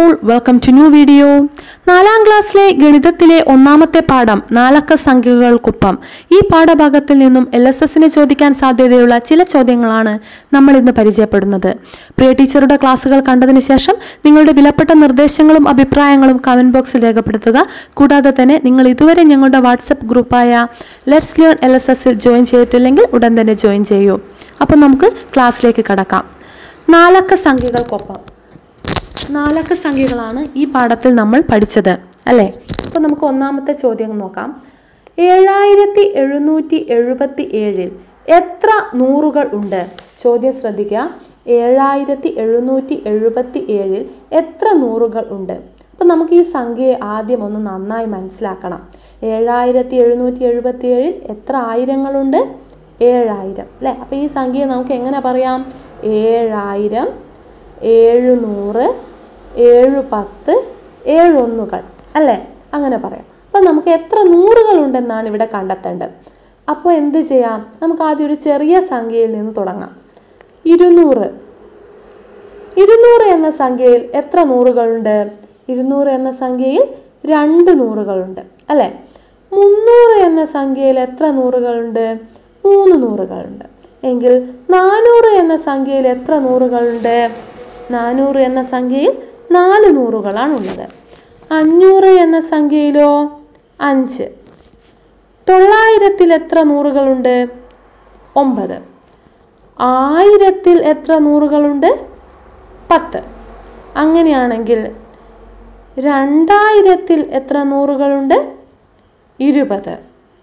all welcome to new video നാലാം ക്ലാസ്സിലെ ഗണിതത്തിലെ ഒന്നാമത്തെ പാഠം നാലക്ക സംഖ്യകൾക്കൊപ്പം ഈ പാഠഭാഗത്തിൽ നിന്നും എൽ എസ് എസിന് ചോദിക്കാൻ സാധ്യതയുള്ള ചില ചോദ്യങ്ങളാണ് നമ്മൾ ഇന്ന് പരിചയപ്പെടുന്നത് പ്രിയ ടീച്ചറുടെ ക്ലാസ്സുകൾ കണ്ടതിന് ശേഷം നിങ്ങളുടെ വിലപ്പെട്ട നിർദ്ദേശങ്ങളും അഭിപ്രായങ്ങളും കമന്റ് ബോക്സിൽ രേഖപ്പെടുത്തുക കൂടാതെ തന്നെ നിങ്ങൾ ഇതുവരെ ഞങ്ങളുടെ വാട്സപ്പ് ഗ്രൂപ്പായ ലെറ്റ്സ് ലേൺ എൽ എസ് എസിൽ ജോയിൻ ചെയ്തിട്ടില്ലെങ്കിൽ ഉടൻ തന്നെ ജോയിൻ ചെയ്യൂ അപ്പോൾ നമുക്ക് ക്ലാസ്സിലേക്ക് കടക്കാം നാലക്ക സംഖ്യകൾക്കൊപ്പം നാലക്ക സംഖ്യകളാണ് ഈ പാഠത്തിൽ നമ്മൾ പഠിച്ചത് അല്ലേ അപ്പോൾ നമുക്ക് ഒന്നാമത്തെ ചോദ്യം നോക്കാം ഏഴായിരത്തി എഴുന്നൂറ്റി എഴുപത്തി ഏഴിൽ എത്ര നൂറുകൾ ഉണ്ട് ചോദ്യം ശ്രദ്ധിക്കുക ഏഴായിരത്തി എഴുന്നൂറ്റി എഴുപത്തി ഏഴിൽ എത്ര നൂറുകൾ ഉണ്ട് അപ്പം നമുക്ക് ഈ സംഖ്യയെ ആദ്യം ഒന്ന് നന്നായി മനസ്സിലാക്കണം ഏഴായിരത്തി എഴുന്നൂറ്റി എഴുപത്തി ഏഴിൽ എത്ര ആയിരങ്ങളുണ്ട് ഏഴായിരം അല്ലേ അപ്പോൾ ഈ സംഖ്യയെ നമുക്ക് എങ്ങനെ പറയാം ഏഴായിരം എഴുന്നൂറ് ഏഴ് പത്ത് ഏഴൊന്നുകൾ അല്ലേ അങ്ങനെ പറയാം അപ്പം നമുക്ക് എത്ര നൂറുകൾ ഉണ്ടെന്നാണ് ഇവിടെ കണ്ടെത്തേണ്ടത് അപ്പോൾ എന്ത് ചെയ്യാം നമുക്ക് ആദ്യം ഒരു ചെറിയ സംഖ്യയിൽ നിന്ന് തുടങ്ങാം ഇരുന്നൂറ് ഇരുന്നൂറ് എന്ന സംഖ്യയിൽ എത്ര നൂറുകളുണ്ട് ഇരുന്നൂറ് എന്ന സംഖ്യയിൽ രണ്ട് നൂറുകളുണ്ട് അല്ലേ മുന്നൂറ് എന്ന സംഖ്യയിൽ എത്ര നൂറുകളുണ്ട് മൂന്ന് നൂറുകളുണ്ട് എങ്കിൽ നാനൂറ് എന്ന സംഖ്യയിൽ എത്ര നൂറുകളുണ്ട് നാനൂറ് എന്ന സംഖ്യയിൽ നാല് നൂറുകളാണുള്ളത് അഞ്ഞൂറ് എന്ന സംഖ്യയിലോ അഞ്ച് തൊള്ളായിരത്തിൽ എത്ര നൂറുകളുണ്ട് ഒമ്പത് ആയിരത്തിൽ എത്ര നൂറുകളുണ്ട് പത്ത് അങ്ങനെയാണെങ്കിൽ രണ്ടായിരത്തിൽ എത്ര നൂറുകളുണ്ട് ഇരുപത്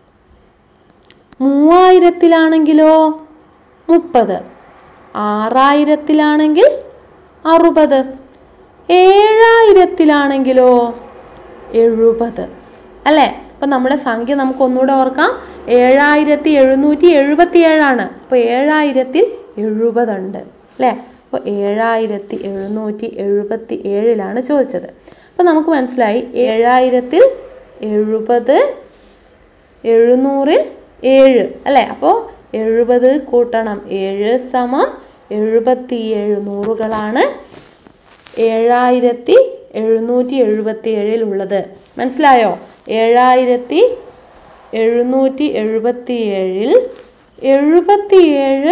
മൂവായിരത്തിലാണെങ്കിലോ മുപ്പത് ആറായിരത്തിലാണെങ്കിൽ അറുപത് ഏഴായിരത്തിലാണെങ്കിലോ എഴുപത് അല്ലേ അപ്പം നമ്മുടെ സംഖ്യ നമുക്ക് ഒന്നുകൂടെ ഓർക്കാം ഏഴായിരത്തി എഴുന്നൂറ്റി എഴുപത്തി ഏഴാണ് അപ്പോൾ ഏഴായിരത്തിൽ എഴുപതുണ്ട് അല്ലേ അപ്പോൾ ഏഴായിരത്തി എഴുന്നൂറ്റി എഴുപത്തി ഏഴിലാണ് ചോദിച്ചത് അപ്പം നമുക്ക് മനസ്സിലായി ഏഴായിരത്തിൽ എഴുപത് എഴുന്നൂറിൽ ഏഴ് അല്ലേ അപ്പോൾ എഴുപത് കൂട്ടണം ഏഴ് സമം എഴുപത്തിയേഴ് നൂറുകളാണ് ഏഴായിരത്തി എഴുന്നൂറ്റി എഴുപത്തി ഏഴിൽ ഉള്ളത് മനസ്സിലായോ ഏഴായിരത്തി എഴുന്നൂറ്റി എഴുപത്തി ഏഴിൽ എഴുപത്തിയേഴ്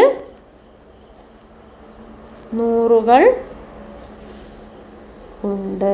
നൂറുകൾ ഉണ്ട്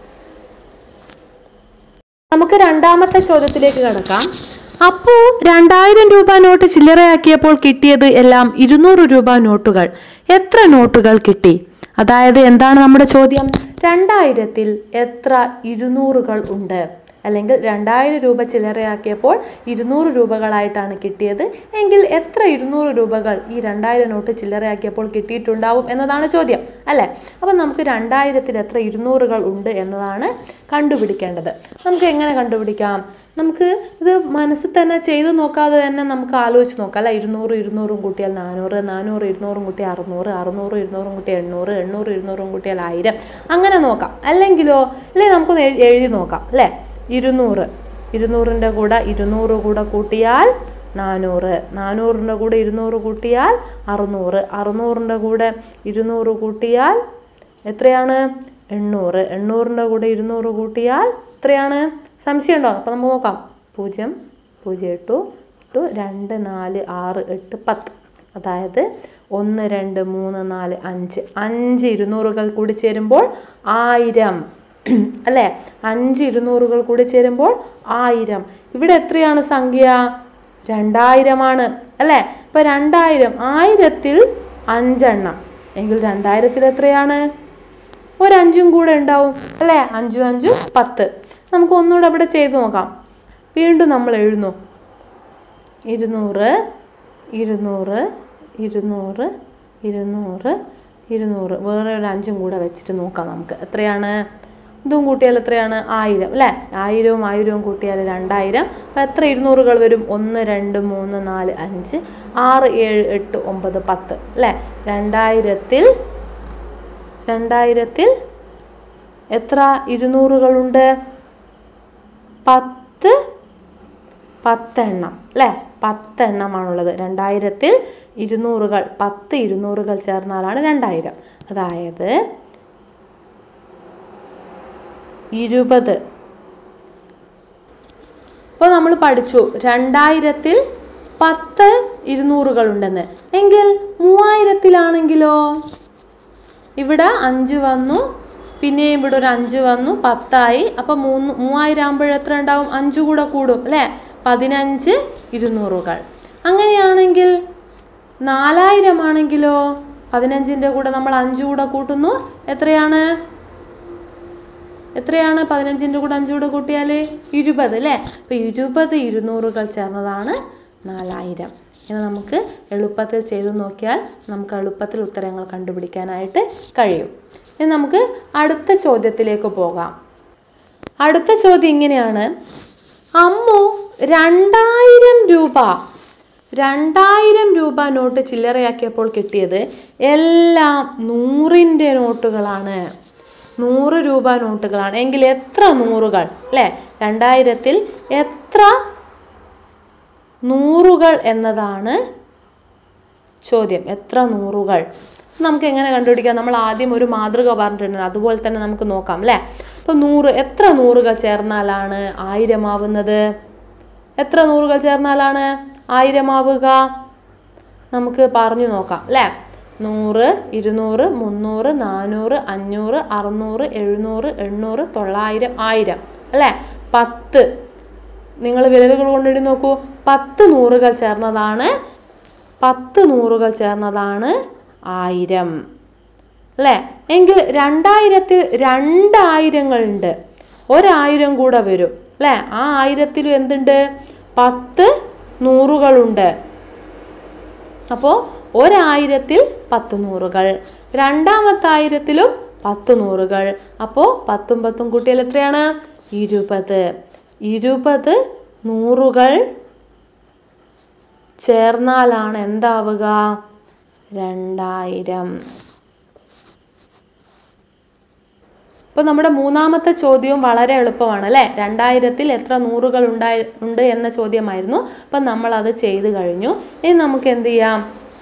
നമുക്ക് രണ്ടാമത്തെ ചോദ്യത്തിലേക്ക് കടക്കാം അപ്പോൾ രണ്ടായിരം രൂപ നോട്ട് ചില്ലറയാക്കിയപ്പോൾ കിട്ടിയത് എല്ലാം ഇരുന്നൂറ് രൂപ നോട്ടുകൾ എത്ര നോട്ടുകൾ കിട്ടി അതായത് എന്താണ് നമ്മുടെ ചോദ്യം രണ്ടായിരത്തിൽ എത്ര ഇരുന്നൂറുകൾ ഉണ്ട് അല്ലെങ്കിൽ രണ്ടായിരം രൂപ ചില്ലറയാക്കിയപ്പോൾ ഇരുന്നൂറ് രൂപകളായിട്ടാണ് കിട്ടിയത് എങ്കിൽ എത്ര ഇരുന്നൂറ് രൂപകൾ ഈ രണ്ടായിരം നോട്ട് ചില്ലറയാക്കിയപ്പോൾ കിട്ടിയിട്ടുണ്ടാവും എന്നതാണ് ചോദ്യം അല്ലേ അപ്പം നമുക്ക് രണ്ടായിരത്തിൽ എത്ര ഇരുന്നൂറുകൾ ഉണ്ട് എന്നതാണ് കണ്ടുപിടിക്കേണ്ടത് നമുക്ക് എങ്ങനെ കണ്ടുപിടിക്കാം നമുക്ക് ഇത് മനസ്സിൽ തന്നെ ചെയ്തു നോക്കാതെ തന്നെ നമുക്ക് ആലോചിച്ച് നോക്കാം അല്ല ഇരുന്നൂറ് ഇരുന്നൂറും കൂട്ടിയാൽ നാനൂറ് നാനൂറ് ഇരുന്നൂറും കൂട്ടിയാൽ അറുന്നൂറ് അറുന്നൂറ് ഇരുന്നൂറും കൂട്ടിയാൽ എണ്ണൂറ് എണ്ണൂറ് ഇരുന്നൂറും കൂട്ടിയാൽ ആയിരം അങ്ങനെ നോക്കാം അല്ലെങ്കിലോ അല്ലെ നമുക്കൊന്ന് എഴു- എഴുതി നോക്കാം അല്ലേ ഇരുന്നൂറ് ഇരുന്നൂറിൻ്റെ കൂടെ ഇരുന്നൂറ് കൂടെ കൂട്ടിയാൽ നാനൂറ് നാനൂറിൻ്റെ കൂടെ ഇരുന്നൂറ് കൂട്ടിയാൽ അറുന്നൂറ് അറുന്നൂറിൻ്റെ കൂടെ ഇരുന്നൂറ് കൂട്ടിയാൽ എത്രയാണ് എണ്ണൂറ് എണ്ണൂറിൻ്റെ കൂടെ ഇരുന്നൂറ് കൂട്ടിയാൽ എത്രയാണ് സംശയമുണ്ടോ അപ്പം നമുക്ക് നോക്കാം പൂജ്യം പൂജ്യം എട്ടു എട്ടു രണ്ട് നാല് ആറ് എട്ട് പത്ത് അതായത് ഒന്ന് രണ്ട് മൂന്ന് നാല് അഞ്ച് അഞ്ച് ഇരുന്നൂറുകൾ കൂടി ചേരുമ്പോൾ ആയിരം അല്ലേ അഞ്ച് ഇരുന്നൂറുകൾ കൂടി ചേരുമ്പോൾ ആയിരം ഇവിടെ എത്രയാണ് സംഖ്യ രണ്ടായിരമാണ് അല്ലേ ഇപ്പൊ രണ്ടായിരം ആയിരത്തിൽ അഞ്ചെണ്ണം എങ്കിൽ രണ്ടായിരത്തിൽ എത്രയാണ് ഒരഞ്ചും കൂടെ ഉണ്ടാവും അല്ലേ അഞ്ചും അഞ്ചും പത്ത് നമുക്ക് ഒന്നുകൂടെ അവിടെ ചെയ്ത് നോക്കാം വീണ്ടും നമ്മൾ എഴുതുന്നു ഇരുന്നൂറ് ഇരുന്നൂറ് ഇരുന്നൂറ് ഇരുന്നൂറ് ഇരുന്നൂറ് വേറെ ഒരു അഞ്ചും കൂടെ വെച്ചിട്ട് നോക്കാം നമുക്ക് എത്രയാണ് ഇതും കൂട്ടിയാൽ എത്രയാണ് ആയിരം അല്ലേ ആയിരവും ആയിരവും കൂട്ടിയാൽ രണ്ടായിരം അപ്പം എത്ര ഇരുന്നൂറുകൾ വരും ഒന്ന് രണ്ട് മൂന്ന് നാല് അഞ്ച് ആറ് ഏഴ് എട്ട് ഒമ്പത് പത്ത് അല്ലേ രണ്ടായിരത്തിൽ രണ്ടായിരത്തിൽ എത്ര ഇരുന്നൂറുകളുണ്ട് പത്ത് പത്തെണ്ണം അല്ലേ പത്തെണ്ണമാണുള്ളത് രണ്ടായിരത്തിൽ ഇരുന്നൂറുകൾ പത്ത് ഇരുന്നൂറുകൾ ചേർന്നാലാണ് രണ്ടായിരം അതായത് ഇരുപത് ഇപ്പോൾ നമ്മൾ പഠിച്ചു രണ്ടായിരത്തിൽ പത്ത് ഇരുന്നൂറുകൾ ഉണ്ടെന്ന് എങ്കിൽ മൂവായിരത്തിലാണെങ്കിലോ ഇവിടെ അഞ്ച് വന്നു പിന്നെ ഇവിടെ ഒരു അഞ്ച് വന്നു പത്തായി അപ്പം മൂന്ന് മൂവായിരം ആകുമ്പോൾ എത്ര ഉണ്ടാവും അഞ്ച് കൂടെ കൂടും അല്ലേ പതിനഞ്ച് ഇരുന്നൂറുകൾ അങ്ങനെയാണെങ്കിൽ നാലായിരം ആണെങ്കിലോ പതിനഞ്ചിൻ്റെ കൂടെ നമ്മൾ അഞ്ച് കൂടെ കൂട്ടുന്നു എത്രയാണ് എത്രയാണ് പതിനഞ്ചിൻ്റെ കൂടെ അഞ്ച് കൂടെ കൂട്ടിയാൽ ഇരുപത് അല്ലേ അപ്പോൾ ഇരുപത് ഇരുന്നൂറുകൾ ചേർന്നതാണ് നാലായിരം ഇനി നമുക്ക് എളുപ്പത്തിൽ ചെയ്തു നോക്കിയാൽ നമുക്ക് എളുപ്പത്തിൽ ഉത്തരങ്ങൾ കണ്ടുപിടിക്കാനായിട്ട് കഴിയും ഇനി നമുക്ക് അടുത്ത ചോദ്യത്തിലേക്ക് പോകാം അടുത്ത ചോദ്യം ഇങ്ങനെയാണ് അമ്മു രണ്ടായിരം രൂപ രണ്ടായിരം രൂപ നോട്ട് ചില്ലറയാക്കിയപ്പോൾ കിട്ടിയത് എല്ലാം നൂറിൻ്റെ നോട്ടുകളാണ് നൂറ് രൂപ നോട്ടുകളാണ് എങ്കിൽ എത്ര നൂറുകൾ അല്ലേ രണ്ടായിരത്തിൽ എത്ര നൂറുകൾ എന്നതാണ് ചോദ്യം എത്ര നൂറുകൾ നമുക്ക് എങ്ങനെ കണ്ടുപിടിക്കാം നമ്മൾ ആദ്യം ഒരു മാതൃക പറഞ്ഞിട്ടുണ്ട് അതുപോലെ തന്നെ നമുക്ക് നോക്കാം അല്ലേ അപ്പോൾ നൂറ് എത്ര നൂറുകൾ ചേർന്നാലാണ് ആയിരമാവുന്നത് എത്ര നൂറുകൾ ചേർന്നാലാണ് ആയിരമാവുക നമുക്ക് പറഞ്ഞു നോക്കാം അല്ലേ നൂറ് ഇരുന്നൂറ് മുന്നൂറ് നാനൂറ് അഞ്ഞൂറ് അറുന്നൂറ് എഴുന്നൂറ് എണ്ണൂറ് തൊള്ളായിരം ആയിരം അല്ലേ പത്ത് നിങ്ങൾ വിരലുകൾ കൊണ്ടിട്ട് നോക്കൂ പത്ത് നൂറുകൾ ചേർന്നതാണ് പത്ത് നൂറുകൾ ചേർന്നതാണ് ആയിരം അല്ലേ എങ്കിൽ രണ്ടായിരത്തിൽ രണ്ടായിരങ്ങളുണ്ട് ഒരായിരം കൂടെ വരും അല്ലേ ആ ആയിരത്തിലും എന്തുണ്ട് പത്ത് നൂറുകളുണ്ട് അപ്പോൾ ഒരായിരത്തിൽ പത്ത് നൂറുകൾ രണ്ടാമത്തെ ആയിരത്തിലും പത്ത് നൂറുകൾ അപ്പോൾ പത്തും പത്തും കൂട്ടിയാൽ എത്രയാണ് ഇരുപത് ഇരുപത് നൂറുകൾ ചേർന്നാലാണ് എന്താവുക രണ്ടായിരം ഇപ്പോൾ നമ്മുടെ മൂന്നാമത്തെ ചോദ്യവും വളരെ എളുപ്പമാണ് അല്ലേ രണ്ടായിരത്തിൽ എത്ര നൂറുകൾ ഉണ്ടായി ഉണ്ട് എന്ന ചോദ്യമായിരുന്നു അപ്പം നമ്മൾ അത് ചെയ്തു കഴിഞ്ഞു ഇനി നമുക്ക് എന്ത് ചെയ്യാം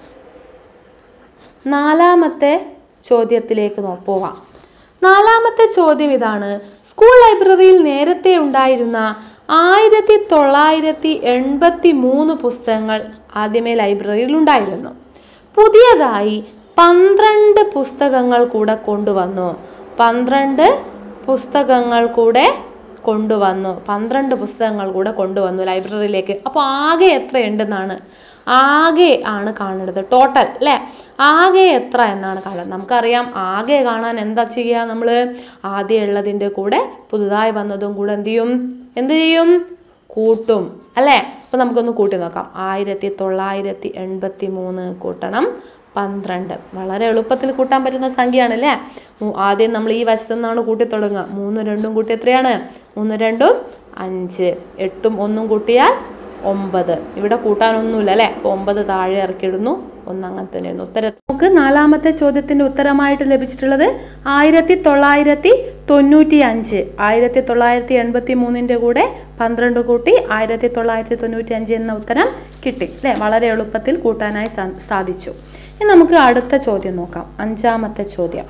നാലാമത്തെ ചോദ്യത്തിലേക്ക് നോ- പോവാം നാലാമത്തെ ചോദ്യം ഇതാണ് സ്കൂൾ ലൈബ്രറിയിൽ നേരത്തെ ഉണ്ടായിരുന്ന ആയിരത്തി തൊള്ളായിരത്തി എൺപത്തി മൂന്ന് പുസ്തകങ്ങൾ ആദ്യമേ ലൈബ്രറിയിൽ ഉണ്ടായിരുന്നു പുതിയതായി പന്ത്രണ്ട് പുസ്തകങ്ങൾ കൂടെ കൊണ്ടുവന്നു പന്ത്രണ്ട് പുസ്തകങ്ങൾ കൂടെ കൊണ്ടുവന്നു പന്ത്രണ്ട് പുസ്തകങ്ങൾ കൂടെ കൊണ്ടുവന്നു ലൈബ്രറിയിലേക്ക് അപ്പോൾ ആകെ എത്രയുണ്ടെന്നാണ് ആകെ ആണ് കാണേണ്ടത് ടോട്ടൽ അല്ലേ ആകെ എത്ര എന്നാണ് കാണുന്നത് നമുക്കറിയാം ആകെ കാണാൻ എന്താ ചെയ്യുക നമ്മൾ ആദ്യം ഉള്ളതിൻ്റെ കൂടെ പുതുതായി വന്നതും കൂടെ എന്ത് ചെയ്യും എന്ത് ചെയ്യും കൂട്ടും അല്ലേ അപ്പോൾ നമുക്കൊന്ന് കൂട്ടി നോക്കാം ആയിരത്തി തൊള്ളായിരത്തി എൺപത്തി മൂന്ന് കൂട്ടണം പന്ത്രണ്ട് വളരെ എളുപ്പത്തിൽ കൂട്ടാൻ പറ്റുന്ന സംഖ്യയാണ് അല്ലേ മൂ- ആദ്യം നമ്മൾ ഈ വശത്തു നിന്നാണ് കൂട്ടി തുടങ്ങുക മൂന്ന് രണ്ടും കൂട്ടി എത്രയാണ് മൂന്ന് രണ്ടും അഞ്ച് എട്ടും ഒന്നും കൂട്ടിയാൽ ഒമ്പത് ഇവിടെ കൂട്ടാനൊന്നുമില്ല അല്ലേ അപ്പോൾ ഒമ്പത് താഴെ ഇറക്കിയിടുന്നു ഒന്ന് അങ്ങനെ തന്നെയാണ് ഉത്തരം നമുക്ക് നാലാമത്തെ ചോദ്യത്തിന്റെ ഉത്തരമായിട്ട് ലഭിച്ചിട്ടുള്ളത് ആയിരത്തി തൊള്ളായിരത്തി തൊണ്ണൂറ്റി അഞ്ച് ആയിരത്തി തൊള്ളായിരത്തി എൺപത്തി മൂന്നിന്റെ കൂടെ പന്ത്രണ്ട് കൂട്ടി ആയിരത്തി തൊള്ളായിരത്തി തൊണ്ണൂറ്റി അഞ്ച് എന്ന ഉത്തരം കിട്ടി അല്ലേ വളരെ എളുപ്പത്തിൽ കൂട്ടാനായി സാ- സാധിച്ചു ഇനി നമുക്ക് അടുത്ത ചോദ്യം നോക്കാം അഞ്ചാമത്തെ ചോദ്യം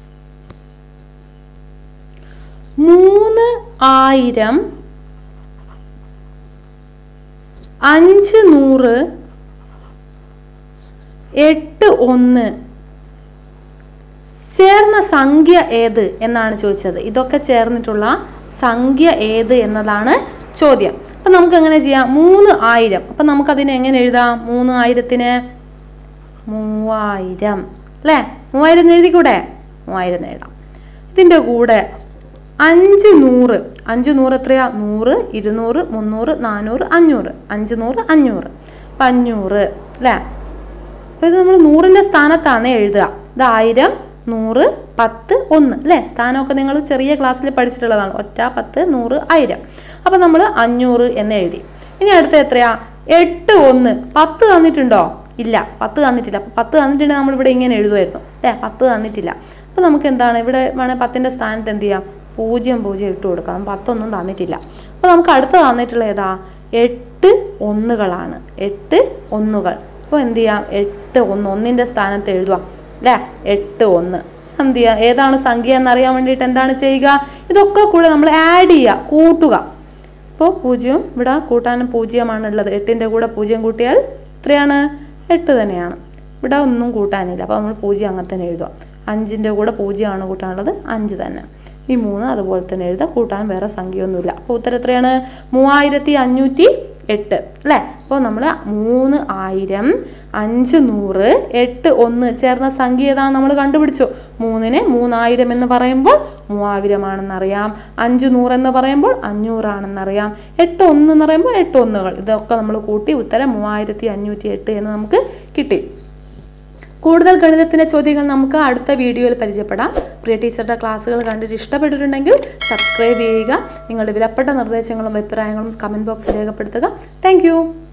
മൂന്ന് ആയിരം അഞ്ച് നൂറ് എട്ട് ഒന്ന് ചേർന്ന സംഖ്യ ഏത് എന്നാണ് ചോദിച്ചത് ഇതൊക്കെ ചേർന്നിട്ടുള്ള സംഖ്യ ഏത് എന്നതാണ് ചോദ്യം അപ്പം നമുക്ക് എങ്ങനെ ചെയ്യാം മൂന്ന് ആയിരം അപ്പം നമുക്കതിനെ എങ്ങനെ എഴുതാം മൂന്ന് ആയിരത്തിന് മൂവായിരം അല്ലേ മൂവായിരം എന്ന് എഴുതിക്കൂടെ മൂവായിരം എന്ന് എഴുതാം ഇതിൻ്റെ കൂടെ അഞ്ച് നൂറ് അഞ്ച് നൂറ് എത്രയാ നൂറ് ഇരുന്നൂറ് മുന്നൂറ് നാനൂറ് അഞ്ഞൂറ് അഞ്ച് നൂറ് അഞ്ഞൂറ് അപ്പം അഞ്ഞൂറ് അല്ലേ അപ്പോൾ ഇത് നമ്മൾ നൂറിൻ്റെ സ്ഥാനത്താണ് എഴുതുക ഇത് ആയിരം നൂറ് പത്ത് ഒന്ന് അല്ലേ സ്ഥാനമൊക്കെ നിങ്ങൾ ചെറിയ ക്ലാസ്സിൽ പഠിച്ചിട്ടുള്ളതാണ് ഒറ്റ പത്ത് നൂറ് ആയിരം അപ്പോൾ നമ്മൾ അഞ്ഞൂറ് എന്ന് എഴുതി ഇനി അടുത്ത എത്രയാ എട്ട് ഒന്ന് പത്ത് തന്നിട്ടുണ്ടോ ഇല്ല പത്ത് തന്നിട്ടില്ല അപ്പോൾ പത്ത് തന്നിട്ടുണ്ടെങ്കിൽ നമ്മളിവിടെ ഇങ്ങനെ എഴുതുമായിരുന്നു അല്ലേ പത്ത് തന്നിട്ടില്ല അപ്പോൾ നമുക്ക് എന്താണ് ഇവിടെ വേണേൽ പത്തിൻ്റെ സ്ഥാനത്ത് എന്ത് ചെയ്യാം പൂജ്യം പൂജ്യം ഇട്ട് കൊടുക്കാം പത്തൊന്നും തന്നിട്ടില്ല അപ്പോൾ നമുക്ക് അടുത്ത് തന്നിട്ടുള്ള ഏതാ എട്ട് ഒന്നുകളാണ് എട്ട് ഒന്നുകൾ അപ്പോൾ എന്ത് ചെയ്യാം എട്ട് ഒന്ന് ഒന്നിൻ്റെ സ്ഥാനത്ത് എഴുതുക അല്ലേ എട്ട് ഒന്ന് എന്ത് ചെയ്യുക ഏതാണ് സംഖ്യ എന്നറിയാൻ വേണ്ടിയിട്ട് എന്താണ് ചെയ്യുക ഇതൊക്കെ കൂടെ നമ്മൾ ആഡ് ചെയ്യുക കൂട്ടുക ഇപ്പോൾ പൂജ്യവും ഇവിടെ കൂട്ടാനും പൂജ്യമാണുള്ളത് എട്ടിൻ്റെ കൂടെ പൂജ്യം കൂട്ടിയാൽ എത്രയാണ് എട്ട് തന്നെയാണ് ഇവിടെ ഒന്നും കൂട്ടാനില്ല അപ്പോൾ നമ്മൾ പൂജ്യം അങ്ങനെ തന്നെ എഴുതുക അഞ്ചിൻ്റെ കൂടെ പൂജ്യമാണ് കൂട്ടാനുള്ളത് അഞ്ച് തന്നെ ഈ മൂന്ന് അതുപോലെ തന്നെ എഴുതുക കൂട്ടാൻ വേറെ സംഖ്യയൊന്നുമില്ല അപ്പോൾ ഉത്തരം എത്രയാണ് മൂവായിരത്തി അഞ്ഞൂറ്റി എട്ട് അല്ലേ അപ്പോൾ നമ്മൾ മൂന്ന് ആയിരം അഞ്ച് നൂറ് എട്ട് ഒന്ന് ചേർന്ന സംഖ്യ ഏതാണ് നമ്മൾ കണ്ടുപിടിച്ചു മൂന്നിന് മൂന്നായിരം എന്ന് പറയുമ്പോൾ മൂവായിരമാണെന്നറിയാം അഞ്ച് നൂറ് എന്ന് പറയുമ്പോൾ അഞ്ഞൂറാണെന്നറിയാം എട്ട് ഒന്ന് എന്ന് പറയുമ്പോൾ എട്ട് ഒന്നുകൾ ഇതൊക്കെ നമ്മൾ കൂട്ടി ഉത്തരം മൂവായിരത്തി അഞ്ഞൂറ്റി എട്ട് എന്ന് നമുക്ക് കിട്ടി കൂടുതൽ ഗണിതത്തിന്റെ ചോദ്യങ്ങൾ നമുക്ക് അടുത്ത വീഡിയോയിൽ പരിചയപ്പെടാം പ്രിയ ടീച്ചറുടെ ക്ലാസ്സുകൾ കണ്ടിട്ട് ഇഷ്ടപ്പെട്ടിട്ടുണ്ടെങ്കിൽ സബ്സ്ക്രൈബ് ചെയ്യുക നിങ്ങളുടെ വിലപ്പെട്ട നിർദ്ദേശങ്ങളും അഭിപ്രായങ്ങളും കമന്റ് ബോക്സിൽ രേഖപ്പെടുത്തുക താങ്ക്